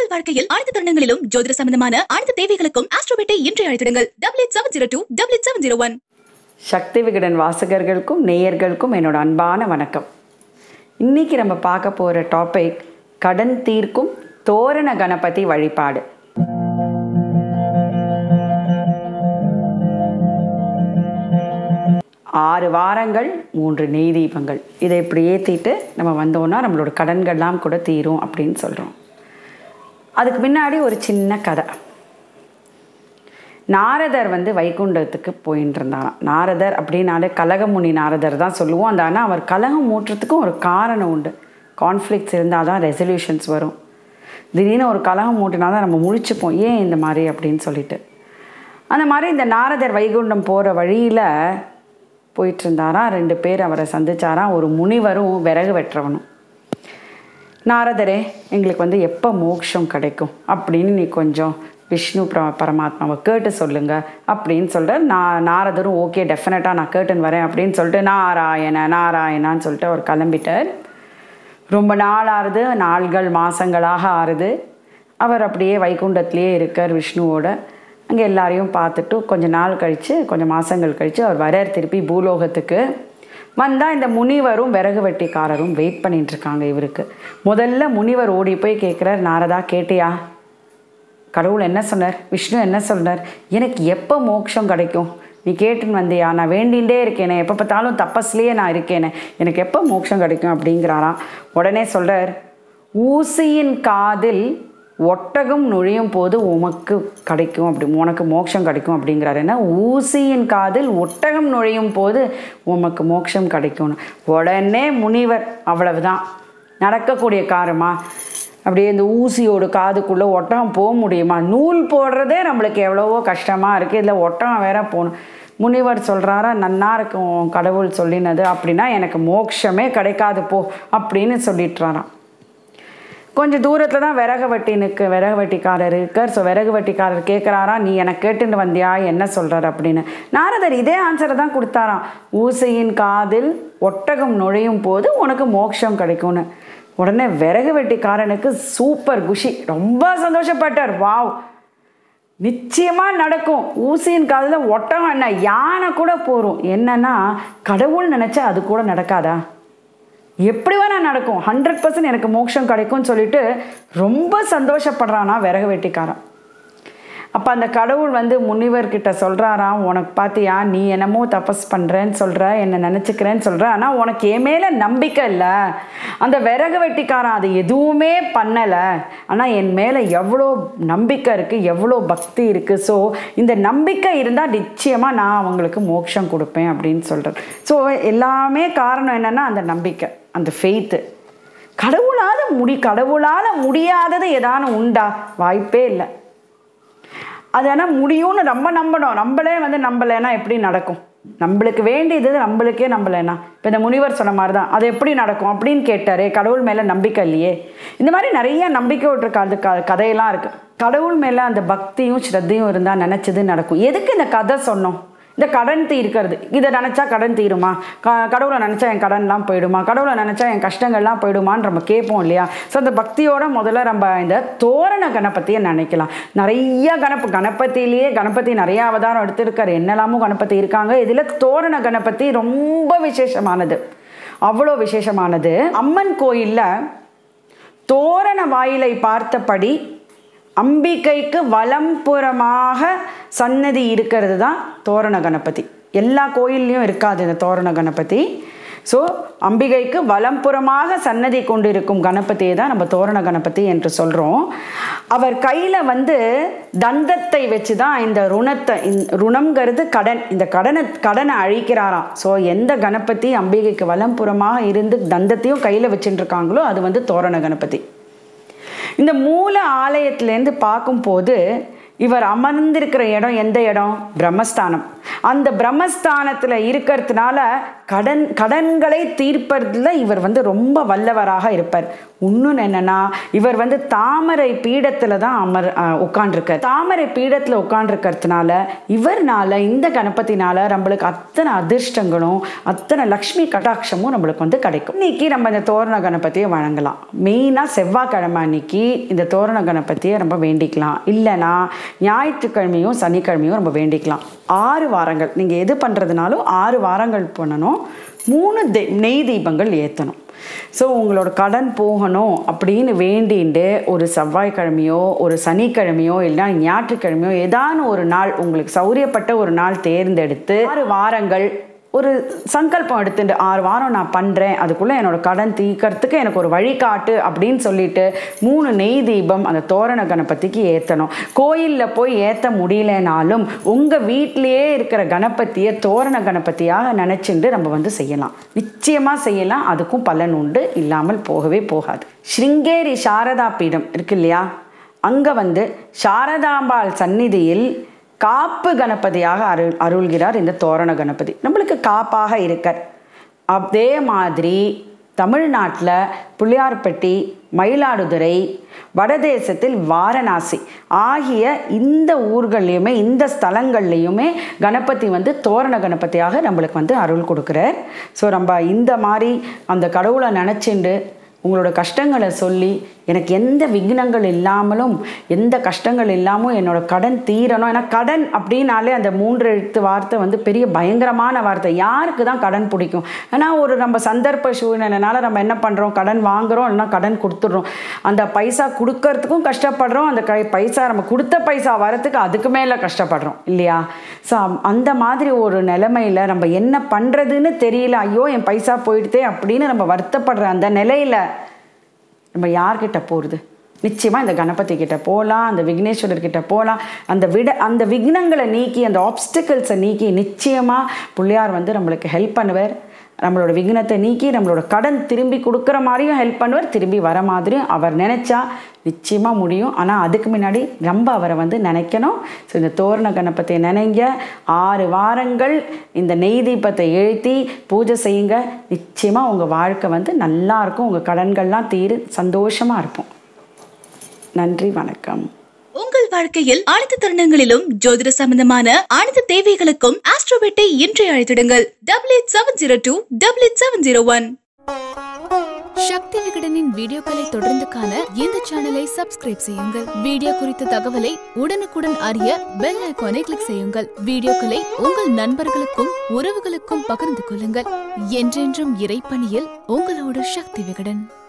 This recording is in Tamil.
உங்கள் வாழ்க்கையில் அனைத்து தருணங்களிலும் ஜோதிட சம்பந்தமான அனைத்து தேவைகளுக்கும் ஆஸ்ட்ரோபேட்டை இன்றைய அழைத்திடுங்கள் double eight seven zero two double eight seven zero one Sakthi Vikatan வாசகர்களுக்கும் நேயர்களுக்கும் என்னோட அன்பான வணக்கம் இன்னைக்கு நம்ம பார்க்க போகிற டாபிக் கடன் தீர்க்கும் தோரண கணபதி வழிபாடு ஆறு வாரங்கள் மூன்று நெய் தீபங்கள் இதை இப்படி ஏற்றிட்டு நம்ம வந்தோம்னா நம்மளோட கடன்கள்லாம் கூட தீரும் அப்படின்னு சொல்கிறோம் அதுக்கு முன்னாடி ஒரு சின்ன கதை நாரதர் வந்து வைகுண்டத்துக்கு போயின்னு இருந்தாராம் நாரதர் அப்படின்னாலே கலகமுனி நாரதர் தான் சொல்லுவோம் அந்த ஆனால் அவர் கலகம் மூட்டுறதுக்கும் ஒரு காரணம் உண்டு கான்ஃப்ளிக்ஸ் இருந்தால் தான் ரெசல்யூஷன்ஸ் வரும் திடீர்னு ஒரு கலகம் மூட்டினா தான் நம்ம முழிச்சுப்போம் ஏன் இந்த மாதிரி அப்படின்னு சொல்லிட்டு அந்த மாதிரி இந்த நாரதர் வைகுண்டம் போகிற வழியில் போயிட்டு இருந்தாராம் ரெண்டு பேர் அவரை சந்திச்சாராம் ஒரு முனிவரும் விறகு வெட்டுறவனும் நாரதரே எங்களுக்கு வந்து எப்போ மோட்சம் கிடைக்கும் அப்படின்னு நீ கொஞ்சம் விஷ்ணு பிர பரமாத்மாவை கேட்டு சொல்லுங்க அப்படின்னு சொல்லிட்டு நான் நாரதரும் ஓகே டெஃபினட்டாக நான் கேட்டுன்னு வரேன் அப்படின்னு சொல்லிட்டு நாராயண நாராயணான்னு சொல்லிட்டு அவர் கிளம்பிட்டார் ரொம்ப நாள் ஆறுது நாள்கள் மாதங்களாக ஆறுது அவர் அப்படியே வைகுண்டத்திலேயே இருக்கார் விஷ்ணுவோட அங்கே எல்லாரையும் பார்த்துட்டு கொஞ்ச நாள் கழித்து கொஞ்சம் மாதங்கள் கழித்து அவர் வரார் திருப்பி பூலோகத்துக்கு வந்தால் இந்த முனிவரும் விறகு வெட்டிக்காரரும் வெயிட் பண்ணிட்டு இருக்காங்க இவருக்கு முதல்ல முனிவர் ஓடி போய் கேட்குறார் நாரதா கேட்டியா கடவுள் என்ன சொன்னார் விஷ்ணு என்ன சொன்னார் எனக்கு எப்போ மோட்சம் கிடைக்கும் நீ கேட்டுன்னு வந்தியா நான் வேண்டிகிட்டே இருக்கேனே எப்போ பார்த்தாலும் தப்பஸ்லேயே நான் இருக்கேனே எனக்கு எப்போ மோட்சம் கிடைக்கும் அப்படிங்கிறாராம் உடனே சொல்கிறார் ஊசியின் காதில் ஒட்டகம் நுழையும் போது உமக்கு கிடைக்கும் அப்படி உனக்கு மோட்சம் கிடைக்கும் அப்படிங்கிறாரு ஏன்னா ஊசியின் காதில் ஒட்டகம் நுழையும் போது உமக்கு மோட்சம் கிடைக்கும்னு உடனே முனிவர் அவ்வளவுதான் நடக்கக்கூடிய காரமா அப்படியே இந்த ஊசியோட காதுக்குள்ளே ஒட்டகம் போக முடியுமா நூல் போடுறதே நம்மளுக்கு எவ்வளவோ கஷ்டமாக இருக்குது இதில் ஒட்டகம் வேற போகணும் முனிவர் சொல்கிறாரா நன்னா இருக்கும் உன் கடவுள் சொல்லினது அப்படின்னா எனக்கு மோட்சமே கிடைக்காது போ அப்படின்னு சொல்லிட்டுறாராம் கொஞ்சம் தூரத்தில் தான் விறகு வெட்டி நிற்கு விறகு வெட்டிக்காரர் இருக்கார் ஸோ விறகு வெட்டிக்காரர் கேட்குறாரா நீ எனக்கு கேட்டுட்டு வந்தியா என்ன சொல்கிறார் அப்படின்னு நாரதர் இதே ஆன்சரை தான் கொடுத்தாராம் ஊசையின் காதில் ஒட்டகம் நுழையும் போது உனக்கு மோட்சம் கிடைக்கும்னு உடனே விறகு வெட்டிக்காரனுக்கு சூப்பர் குஷி ரொம்ப சந்தோஷப்பட்டார் வாவ் நிச்சயமாக நடக்கும் ஊசியின் காதில் ஒட்டகம் என்ன யானை கூட போகும் என்னன்னா கடவுள் நினச்சா அது கூட நடக்காதா எப்படி வேணா நடக்கும் ஹண்ட்ரட் பர்சன்ட் எனக்கு மோட்சம் கிடைக்கும்னு சொல்லிட்டு ரொம்ப சந்தோஷப்படுறானா விறகு வெட்டிக்காரன் அப்போ அந்த கடவுள் வந்து முனிவர்கிட்ட சொல்கிறாராம் உனக்கு பார்த்தியா நீ என்னமோ தபஸ் பண்ணுறேன்னு சொல்கிற என்னை நினச்சிக்கிறேன்னு சொல்கிற ஆனால் உனக்கு என் மேலே நம்பிக்கை இல்லை அந்த விறகு வெட்டிக்காரன் அது எதுவுமே பண்ணலை ஆனால் என் மேலே எவ்வளோ நம்பிக்கை இருக்குது எவ்வளோ பக்தி இருக்குது ஸோ இந்த நம்பிக்கை இருந்தால் நிச்சயமாக நான் அவங்களுக்கு மோட்சம் கொடுப்பேன் அப்படின்னு சொல்கிறேன் ஸோ எல்லாமே காரணம் என்னென்னா அந்த நம்பிக்கை அந்த ஃபெய்த்து கடவுளால் முடி கடவுளால் முடியாதது ஏதானு உண்டா வாய்ப்பே இல்லை அது ஆனால் முடியும்னு நம்ம நம்பணும் நம்மளே வந்து நம்பலைன்னா எப்படி நடக்கும் நம்மளுக்கு வேண்டியது நம்மளுக்கே நம்பலைன்னா இப்போ இந்த முனிவர் சொன்ன மாதிரி தான் அது எப்படி நடக்கும் அப்படின்னு கேட்டார் கடவுள் மேலே நம்பிக்கை இல்லையே இந்த மாதிரி நிறைய நம்பிக்கை விட்டுருக்க அது க கதையெல்லாம் இருக்குது கடவுள் மேலே அந்த பக்தியும் ஸ்ரத்தையும் இருந்தால் நினச்சது நடக்கும் எதுக்கு இந்த கதை சொன்னோம் இந்த கடன் தீர்க்கிறது இதை நினச்சா கடன் தீருமா க கடவுளை நினச்சா என் கடன்லாம் போயிடுமா கடவுளை நினச்சா என் கஷ்டங்கள்லாம் போயிடுமான்னு நம்ம கேட்போம் இல்லையா ஸோ அந்த பக்தியோட முதல்ல நம்ம இந்த தோரண கணபதியை நினைக்கலாம் நிறைய கணப்பு கணபதியிலேயே கணபதி நிறைய அவதாரம் எடுத்திருக்காரு என்னெல்லாமும் கணபதி இருக்காங்க இதில் தோரண கணபதி ரொம்ப விசேஷமானது அவ்வளோ விசேஷமானது அம்மன் கோயிலில் தோரண வாயிலை பார்த்தபடி அம்பிகைக்கு வலம்புறமாக சன்னதி இருக்கிறது தான் தோரண கணபதி எல்லா கோயில்லையும் இருக்காது இந்த தோரண கணபதி ஸோ அம்பிகைக்கு வலம்புறமாக சன்னதி கொண்டிருக்கும் கணபதியை தான் நம்ம தோரண கணபதி என்று சொல்கிறோம் அவர் கையில் வந்து தந்தத்தை வச்சு தான் இந்த ருணத்தை ருணம்ங்கிறது கடன் இந்த கடனை கடனை அழிக்கிறாராம் ஸோ எந்த கணபதி அம்பிகைக்கு வலம்புறமாக இருந்து தந்தத்தையும் கையில் வச்சுட்டு இருக்காங்களோ அது வந்து தோரண கணபதி இந்த மூல ஆலயத்திலேருந்து பார்க்கும்போது இவர் அமர்ந்திருக்கிற இடம் எந்த இடம் பிரம்மஸ்தானம் அந்த பிரம்மஸ்தானத்தில் இருக்கிறதுனால கடன் கடன்களை தீர்ப்பதில் இவர் வந்து ரொம்ப வல்லவராக இருப்பார் இன்னொன்று என்னன்னா இவர் வந்து தாமரை பீடத்தில் தான் அமர் உட்காண்டிருக்கார் தாமரை பீடத்தில் உட்காண்டிருக்கிறதுனால இவர்னால இந்த கணபதினால நம்மளுக்கு அத்தனை அதிர்ஷ்டங்களும் அத்தனை லக்ஷ்மி கடாட்சமும் நம்மளுக்கு வந்து கிடைக்கும் இன்னைக்கு நம்ம இந்த தோரண கணபதியை வழங்கலாம் மெயினாக செவ்வாய்க்கிழமை அன்னைக்கு இந்த தோரண கணபதியை நம்ம வேண்டிக்கலாம் இல்லைன்னா ஞாயிற்றுக்கிழமையும் சனிக்கிழமையும் நம்ம வேண்டிக்கலாம் ஆறு வாரங்கள் நீங்கள் எது பண்ணுறதுனாலும் ஆறு வாரங்கள் பண்ணணும் மூணு தெ நெய் தீபங்கள் ஏற்றணும் ஸோ உங்களோட கடன் போகணும் அப்படின்னு வேண்டிண்டு ஒரு செவ்வாய்க்கிழமையோ ஒரு சனிக்கிழமையோ இல்லைன்னா ஞாயிற்றுக்கிழமையோ ஏதான ஒரு நாள் உங்களுக்கு சௌரியப்பட்ட ஒரு நாள் தேர்ந்தெடுத்து ஆறு வாரங்கள் ஒரு சங்கல்பம் எடுத்துட்டு ஆறு வாரம் நான் பண்ணுறேன் அதுக்குள்ளே என்னோட கடன் தீர்க்கறதுக்கு எனக்கு ஒரு வழிகாட்டு அப்படின்னு சொல்லிட்டு மூணு நெய் தீபம் அந்த தோரண கணபதிக்கு ஏற்றணும் கோயிலில் போய் ஏற்ற முடியலனாலும் உங்கள் வீட்டிலேயே இருக்கிற கணபதியை தோரண கணபதியாக நினச்சிட்டு நம்ம வந்து செய்யலாம் நிச்சயமாக செய்யலாம் அதுக்கும் பலன் உண்டு இல்லாமல் போகவே போகாது ஸ்ருங்கேரி சாரதா பீடம் இருக்கு இல்லையா அங்கே வந்து சாரதாம்பாள் சந்நிதியில் காப்பு கணபதியாக அருள் அருள்கிறார் இந்த தோரண கணபதி நம்மளுக்கு காப்பாக இருக்கார் அதே மாதிரி தமிழ்நாட்டில் புளியார்பட்டி மயிலாடுதுறை வடதேசத்தில் வாரணாசி ஆகிய இந்த ஊர்கள்லையுமே இந்த ஸ்தலங்கள்லையுமே கணபதி வந்து தோரண கணபதியாக நம்மளுக்கு வந்து அருள் கொடுக்குறார் ஸோ நம்ம இந்த மாதிரி அந்த கடவுளை நினச்சிண்டு உங்களோட கஷ்டங்களை சொல்லி எனக்கு எந்த விக்னங்கள் இல்லாமலும் எந்த கஷ்டங்கள் இல்லாமல் என்னோட கடன் தீரணும் ஏன்னா கடன் அப்படின்னாலே அந்த மூன்று எழுத்து வார்த்தை வந்து பெரிய பயங்கரமான வார்த்தை யாருக்கு தான் கடன் பிடிக்கும் ஏன்னா ஒரு நம்ம சந்தர்ப்ப சூழ்நிலைனால நம்ம என்ன பண்ணுறோம் கடன் வாங்குறோம் இல்லைன்னா கடன் கொடுத்துட்றோம் அந்த பைசா கொடுக்கறதுக்கும் கஷ்டப்படுறோம் அந்த கை பைசா நம்ம கொடுத்த பைசா வரத்துக்கு அதுக்கு மேலே கஷ்டப்படுறோம் இல்லையா ஸோ அந்த மாதிரி ஒரு நிலைமையில் நம்ம என்ன பண்ணுறதுன்னு தெரியல ஐயோ என் பைசா போயிடுதே அப்படின்னு நம்ம வருத்தப்படுற அந்த நிலையில் நம்ம யார்கிட்ட போகிறது நிச்சயமாக இந்த கணபதி கிட்ட போகலாம் அந்த விக்னேஸ்வரர் கிட்ட போகலாம் அந்த விட அந்த விக்னங்களை நீக்கி அந்த ஆப்ஸ்டிக்கல்ஸை நீக்கி நிச்சயமாக பிள்ளையார் வந்து நம்மளுக்கு ஹெல்ப் பண்ணுவார் நம்மளோட விக்னத்தை நீக்கி நம்மளோட கடன் திரும்பி கொடுக்குற மாதிரியும் ஹெல்ப் பண்ணுவார் திரும்பி வர மாதிரியும் அவர் நினச்சா நிச்சயமாக முடியும் ஆனால் அதுக்கு முன்னாடி நம்ம அவரை வந்து நினைக்கணும் ஸோ இந்த தோரண கணபதியை நினைங்க ஆறு வாரங்கள் இந்த நெய் தீபத்தை எழுத்தி பூஜை செய்யுங்க நிச்சயமாக உங்கள் வாழ்க்கை வந்து நல்லா இருக்கும் உங்கள் கடன்கள்லாம் தீரு சந்தோஷமாக இருப்போம் நன்றி வணக்கம் உங்கள் வாழ்க்கையில் அனைத்து தருணங்களிலும் ஜோதிட சம்பந்தமான அனைத்து தேவைகளுக்கும் ஆஸ்ட்ரோபெட்டை இன்றே அழைத்திடுங்கள் double eight seven zero two double eight seven zero one Sakthi விகடனின் வீடியோக்களை தொடர்ந்து காண இந்த சேனலை சப்ஸ்கிரைப் செய்யுங்கள் வீடியோ குறித்த தகவலை உடனுக்குடன் அறிய பெல் ஐகானை கிளிக் செய்யுங்கள் வீடியோக்களை உங்கள் நண்பர்களுக்கும் உறவுகளுக்கும் பகிர்ந்து கொள்ளுங்கள் என்றென்றும் இறைப்பணியில் உங்களோட சக்தி விகடன்